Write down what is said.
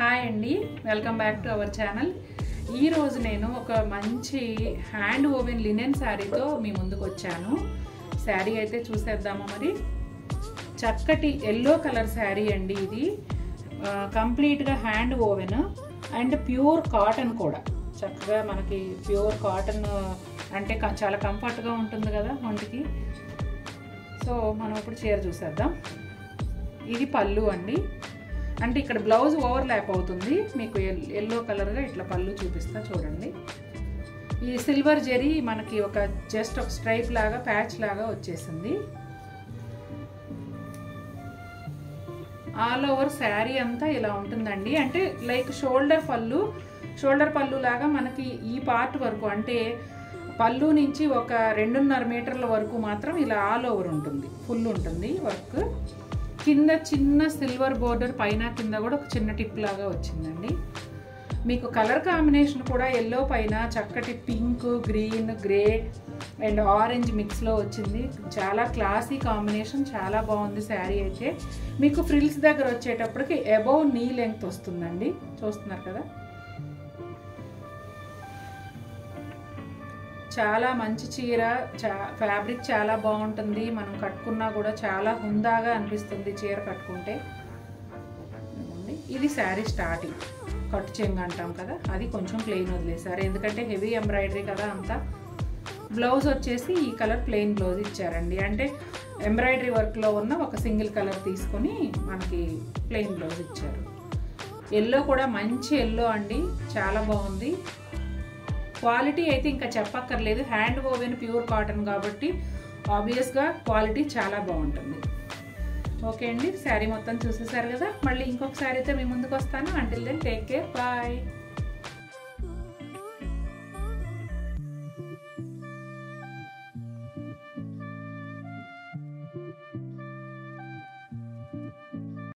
Hi అండి welcome back to our channel ఈరోజు నేను ఒక మంచి హ్యాండ్ ఓవెన్ లినెన్ శారీతో మీ ముందుకు వచ్చాను శారీ అయితే చూసేద్దామా మరి చక్కటి ఎల్లో కలర్ శారీ అండి ఇది ఆ, కంప్లీట్గా hand woven and pure cotton కూడా చక్కగా మనకి ప్యూర్ కాటన్ అంటే క- చాలా కంఫర్ట్గా ఉంటుంది కదా ఒంటికి సో మనం ఇప్పుడు చీర చూసేద్దాం ఇది పళ్ళు అండి అంటే ఇక్కడ బ్లౌజ్ ఓవర్ ల్యాప్ అవుతుంది మీకు ఎల్లో కలర్గా ఇట్లా పళ్ళు చూపిస్తా చూడండి ఈ సిల్వర్ జెరీ మనకి ఒక జస్ట్ ఒక స్ట్రైప్ లాగా ప్యాచ్ లాగా వచ్చేసింది ఆల్ ఓవర్ శారీ అంతా ఇలా ఉంటుందండి అంటే లైక్ షోల్డర్ పళ్ళు షోల్డర్ పళ్ళు లాగా మనకి ఈ పార్ట్ వరకు అంటే పళ్ళు నుంచి ఒక రెండున్నర మీటర్ల వరకు మాత్రం ఇలా ఆల్ ఓవర్ ఉంటుంది ఫుల్ ఉంటుంది వర్క్ కింద చిన్న సిల్వర్ బోర్డర్ పైన కింద కూడా ఒక చిన్న టిప్ లాగా వచ్చిందండి మీకు కలర్ కాంబినేషన్ కూడా ఎల్లో పైన చక్కటి pink green grey and orange మిక్స్లో వచ్చింది చాలా క్లాసీ కాంబినేషన్ చాలా బాగుంది శారీ అయితే మీకు ఫ్రిల్స్ దగ్గర వచ్చేటప్పటికి అబౌవ్ నీ లెంగ్త్ వస్తుందండి చూస్తున్నారు కదా చాలా మంచి చీర చా ఫ్యాబ్రిక్ చాలా బాగుంటుంది మనం కట్టుకున్నా కూడా చాలా హుందాగా అనిపిస్తుంది చీర కట్టుకుంటే ఇదిగోండి. ఇది శారీ స్టార్టింగ్ కట్టు చెంగు అంటాం కదా అది కొంచెం ప్లెయిన్ వదిలేశారు ఎందుకంటే హెవీ ఎంబ్రాయిడరీ కదా అంతా బ్లౌజ్ వచ్చేసి ఈ కలర్ ప్లెయిన్ బ్లౌజ్ ఇచ్చారండి అంటే ఎంబ్రాయిడరీ వర్క్లో ఉన్న ఒక సింగిల్ కలర్ తీసుకొని మనకి ప్లెయిన్ బ్లౌజ్ ఇచ్చారు ఎల్లో కూడా మంచి ఎల్లో అండి చాలా బాగుంది క్వాలిటీ అయితే ఇంకా చెప్పక్కర్లేదు హ్యాండ్ ఓవెన్ ప్యూర్ కాటన్ కాబట్టి ఆబ్వియస్గా క్వాలిటీ చాలా బాగుంటుంది ఓకే అండి శారీ మొత్తం చూసేసారు కదా మళ్ళీ ఇంకొక శారీతో మీ ముందుకు వస్తాను until then take care bye